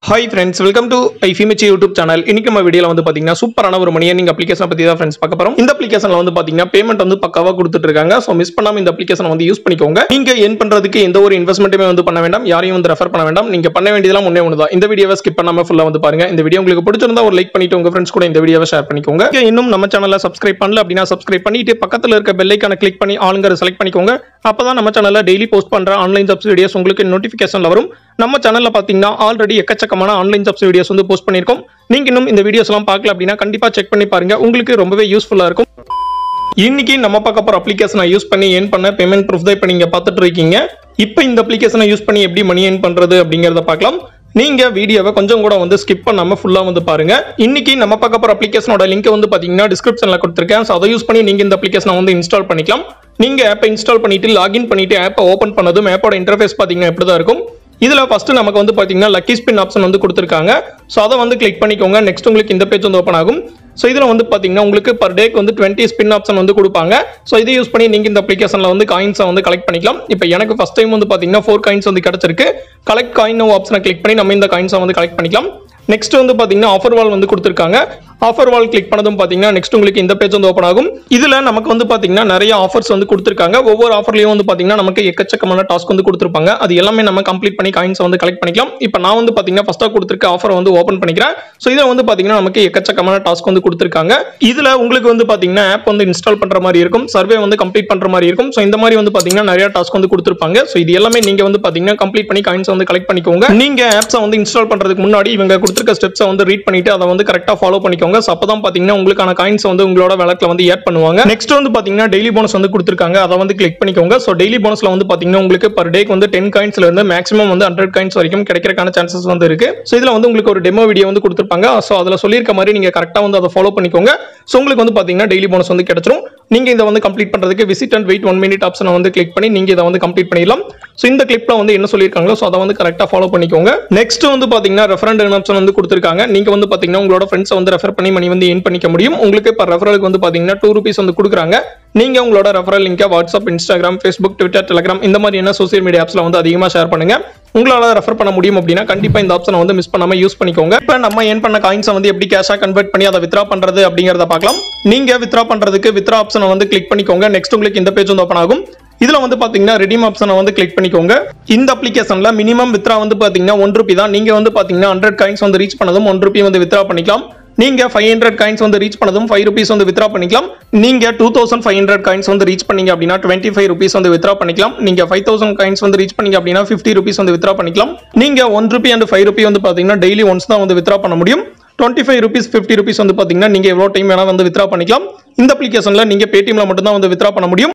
hi friends welcome to ஐஃபிமிச்சி YouTube channel இன்னைக்கு நம்ம வீடியோல வந்து பாத்தீங்கன்னா சூப்பரான ஒரு மணி நீங்க அப்ளிகேஷன் பத்தி தான் ஃப்ரெண்ட்ஸ் பார்க்க போறோம் இந்த அப்ளிகேஷன்ல வந்து பாத்தீங்கன்னா பேமெண்ட் வந்து பக்காவா கொடுத்துட்டு இருக்காங்க ஸோ மிஸ் பண்ணாம இந்த அப்ளிகேஷன் வந்து யூஸ் பண்ணிக்கோங்க நீங்க என் பண்றதுக்கு எந்த ஒரு இன்வெஸ்ட்மெண்ட்டுமே வந்து பண்ண வேண்டாம் யாரையும் வந்து ரெஃபர் பண்ண வேண்டாம் நீங்க பண்ண வேண்டியதெல்லாம் ஒண்ணே ஒன்று தான் இந்த வீடியோவை ஸ்கிப் பண்ணாம ஃபுல்லா வந்து பாருங்க இந்த வீடியோ உங்களுக்கு பிடிச்சிருந்தா ஒரு லைக் பண்ணிட்டு உங்க ஃப்ரெண்ட்ஸ் கூட இந்த வீடியோவை ஷேர் பண்ணிக்கோங்க நீங்க இன்னும் நம்ம சேனலை சப்ஸ்கிரைப் பண்ணல அப்படின்னா சப்ஸ்கிரைப் பண்ணிட்டு பக்கத்துல இருக்க பெல் ஐக்கான கிளிக் பண்ணி ஆளுங்கிற செலக்ட் பண்ணிக்கோங்க அப்பதான் நம்ம சேனல்ல டெய்லி போஸ்ட் பண்ற ஆன்லைன் ஜாப்ஸ் வீடியோஸ் உங்களுக்கு நோட்டிஃபிகேஷன்ல வரும் நம்ம சேனல்ல பாத்தீங்கன்னா ஆல்ரெடி எக்கச்சக்கமான ஆன்லைன் ஜாப்ஸ் வீடியோஸ் வந்து போஸ்ட் பண்ணியிருக்கோம் நீங்க இன்னும் இந்த வீடியோஸ் எல்லாம் பார்க்கல அப்படின்னா கண்டிப்பா செக் பண்ணி பாருங்க உங்களுக்கு ரொம்பவே யூஸ்ஃபுல்லா இருக்கும் இன்னைக்கு நம்ம பார்க்க போற அப்ளிகேஷனை யூஸ் பண்ணி ஏன் பண்ண பேமெண்ட் ப்ரூஃப் தான் இப்போ நீங்க பார்த்துட்டு இருக்கீங்க இப்போ இந்த அப்ளிகேஷனை யூஸ் பண்ணி எப்படி மணி ஏன் பண்றது அப்படிங்கறத பார்க்கலாம் நீங்க வீடியோவை கொஞ்சம் கூட வந்து ஸ்கிப் பண்ணாம ஃபுல்லா வந்து பாருங்க இன்னைக்கு நம்ம பார்க்க போற அப்ளிகேஷனோட லிங்க் வந்து பாத்தீங்கன்னா டிஸ்கிரிப்ஷன்ல கொடுத்துருக்கேன் ஸோ அதை யூஸ் பண்ணி நீங்க இந்த அப்ளிகேஷனை வந்து இன்ஸ்டால் பண்ணிக்கலாம் நீங்க ஆப்பை இன்ஸ்டால் பண்ணிட்டு லாகின் பண்ணிட்டு ஆப்பை ஓப்பன் பண்ணதும் ஆப்போட இன்டர்ஃபேஸ் பாத்தீங்கன்னா இப்படி தான் இருக்கும் இதுல ஃபர்ஸ்ட் நமக்கு வந்து பாத்தீங்கன்னா லக்கி ஸ்பின் ஆப்ஷன் வந்து கொடுத்துருக்காங்க ஸோ அதை வந்து கிளிக் பண்ணிக்கோங்க நெக்ஸ்ட் உங்களுக்கு இந்த பேஜ் வந்து ஓப்பன் ஆகும் ஸோ இதில் வந்து பார்த்தீங்கன்னா உங்களுக்கு பர் டேக்கு வந்து டுவெண்ட்டி ஸ்பின் ஆப்ஷன் வந்து கொடுப்பாங்க ஸோ இதை யூஸ் பண்ணி நீங்கள் இந்த அப்ளிகேஷனில் வந்து காயின்ஸை வந்து கலெக்ட் பண்ணிக்கலாம் இப்போ எனக்கு ஃபஸ்ட் டைம் வந்து பார்த்தீங்கன்னா ஃபோர் காயின்ஸ் வந்து கிடச்சிருக்கு கலெக்ட் காயின் ஆப்ஷனை கிளிக் பண்ணி நம்ம இந்த காயின்ஸை வந்து கலெக்ட் பண்ணிக்கலாம் நெக்ஸ்ட் வந்து பார்த்தீங்கன்னா ஆஃபர் வால் வந்து கொடுத்துருக்காங்க ஆஃபர் வால் கிளிக் பண்ணதும் பார்த்தீங்கன்னா நெக்ஸ்ட் உங்களுக்கு இந்த பேஜ் வந்து ஓப்பன் ஆகும் இதில் நமக்கு வந்து பார்த்தீங்கன்னா நிறைய ஆஃபர்ஸ் வந்து கொடுத்துருக்காங்க ஒவ்வொரு ஆஃபர்லையும் வந்து பார்த்தீங்கன்னா நமக்கு எக்கச்சக்கமான டாஸ்க் வந்து கொடுத்துருப்பாங்க அது எல்லாமே நம்ம கம்ப்ளீட் பண்ணி காயின்ஸ் வந்து கலெக்ட் பண்ணிக்கலாம் இப்போ நான் வந்து பார்த்தீங்கன்னா ஃபஸ்ட்டாக கொடுத்துருக்க ஆஃபர் வந்து ஓப்பன் பண்ணிக்கிறேன் ஸோ இதில் வந்து பார்த்தீங்கன்னா நமக்கு எக்கச்சக்கமான டாஸ்க் வந்து கொடுத்துருக்காங்க இதில் உங்களுக்கு வந்து பார்த்தீங்கன்னா ஆப் வந்து இன்ஸ்டால் பண்ணுற மாதிரி இருக்கும் சர்வே வந்து கம்ப்ளீட் பண்ணுற மாதிரி இருக்கும் ஸோ இந்த மாதிரி வந்து பார்த்தீங்கன்னா நிறைய டாஸ்க் வந்து கொடுத்துருப்பாங்க ஸோ இது எல்லாமே நீங்கள் வந்து பார்த்தீங்கன்னா கம்ப்ளீட் பண்ணி காயின்ஸ் வந்து கலெக்ட் பண்ணிக்கோங்க நீங்கள் ஆப்ஸை வந்து இன்ஸ்டால் பண்ணுறதுக்கு முன்னாடி இவங்க கொடுத்துருக்க ஸ்டெப்ஸை வந்து ரீட் பண்ணிட்டு அதை வந்து கரெக்டாக ஃபாலோ பண்ணிக்கோங்க ஸோ அப்போ தான் பார்த்தீங்கன்னா உங்களுக்கான காயின்ஸ் வந்து உங்களோட விளக்கில் வந்து ஏட் பண்ணுவாங்க நெக்ஸ்ட் வந்து பார்த்தீங்கன்னா டெய்லி போனஸ் வந்து கொடுத்துருக்காங்க அதை வந்து கிளிக் பண்ணிக்கோங்க ஸோ டெய்லி போனஸ்ல வந்து பார்த்தீங்கன்னா உங்களுக்கு பர் டேக்கு வந்து டென் காயின்ஸ்ல இருந்து மேக்ஸிமம் வந்து ஹண்ட்ரட் காயின்ஸ் வரைக்கும் கிடைக்கிறக்கான சான்சஸ் வந்து இருக்கு ஸோ இதில் வந்து உங்களுக்கு ஒரு டெமோ வீடியோ வந்து கொடுத்துருப்பாங்க ஸோ அதில் சொல்லியிருக்க மாதிரி நீங்கள் கரெக்டாக வந்து அதை ஃபாலோ பண்ணிக்கோங்க ஸோ உங்களுக்கு வந்து பார்த்தீங்கன்னா டெய்லி போனஸ் வந்து கிடைச்சிரும் நீங்கள் இதை வந்து கம்ப்ளீட் பண்ணுறதுக்கு visit and wait one minute ஆப்ஷனை வந்து கிளிக் பண்ணி நீங்கள் இதை வந்து கம்ப்ளீட் பண்ணிடலாம் ஸோ இந்த கிளிப்ல வந்து என்ன சொல்லியிருக்காங்களோ ஸோ அதை வந்து கரெக்டாக ஃபாலோ பண்ணிக்கோங்க நெக்ஸ்ட் வந்து பார்த்தீங்கன்னா ரெஃபரண்ட் ஆப்ஷன் வந்து கொடுத்துருக்காங்க நீங்கள் வந்து பார்த்தீங்கன்னா உங்களோட ஃப்ரெண்ட்ஸை வந்து ரெஃபர் பண்ணி மணி வந்து ஏன் பண்ணிக்க முடியும் உங்களுக்கு இப்போ ரெஃபரலுக்கு வந்து பார்த்தீங்கன்னா டூ ருபீஸ் வந்து கொடுக்குறாங்க நீங்கள் உங்களோட ரெஃபரல் லிங்கை WhatsApp Instagram Facebook Twitter Telegram இந்த மாதிரி என்ன சோசியல் மீடியா ஆப்ஸில் வந்து அதிகமாக ஷேர் பண்ணுங்க உங்களால ரெஃபர் பண்ண முடியும் அப்படின்னா கண்டிப்பா இந்த ஆப்ஷனை வந்து மிஸ் பண்ணாம யூஸ் பண்ணிக்கோங்க இப்போ நம்ம ஏன் பண்ண காயின்ஸை வந்து எப்படி கேஷா கன்வெர்ட் பண்ணி அதை வித்ரா பண்றது அப்படிங்கறத பார்க்கலாம் நீங்க வித்ரா பண்றதுக்கு வித்ரா ஆப்ஷனை வந்து கிளிக் பண்ணிக்கோங்க நெக்ஸ்ட் உங்களுக்கு இந்த பேஜ் வந்து ஓப்பன் ஆகும் இதுல வந்து பாத்தீங்கன்னா ரெடீம் ஆப்ஷனை வந்து கிளிக் பண்ணிக்கோங்க இந்த அப்ளிகேஷன்ல மினிமம் வித்ரா வந்து பாத்தீங்கன்னா ஒன் ருபி தான் நீங்க வந்து பாத்தீங்கன்னா ஹண்ட்ரட் காயின்ஸ் வந்து ரீச் பண்ணதும் ஒன் ருபி வந்து வித்ரா பண்ணிக்கலாம் நீங்க ஃபைவ் ஹண்ட்ரட் காயின்ஸ் வந்து ரீச் பண்ணதும் ஃபைவ் ருபீஸ் வந்து வித்ரா பண்ணிக்கலாம் நீங்க two thousand five hundred coins வந்து ரீச் பண்ணீங்க அப்படின்னா டுவெண்ட்டி ஃபைவ் ருபீஸ் வந்து வித்ரா பண்ணிக்கலாம் நீங்க ஃபைவ் தௌசண்ட் காயின்ஸ் வந்து ரீச் பண்ணீங்க அப்படின்னா ஃபிஃப்டி ருபீஸ் வந்து வித்ரா பண்ணிக்கலாம் நீங்க one rupee and five rupee வந்து பாத்தீங்கன்னா டெய்லி ஒன்ஸ் தான் வந்து வித்ரா பண்ண முடியும் twenty five rupees fifty rupees வந்து பாத்தீங்கன்னா நீங்க எவ்வளோ டைம் வேணா வந்து வித்ரா பண்ணிக்கலாம் இந்த அப்ளிகேஷன்ல நீங்க பேடிஎம்ல மட்டும் தான் வந்து வித்ரா பண்ண முடியும்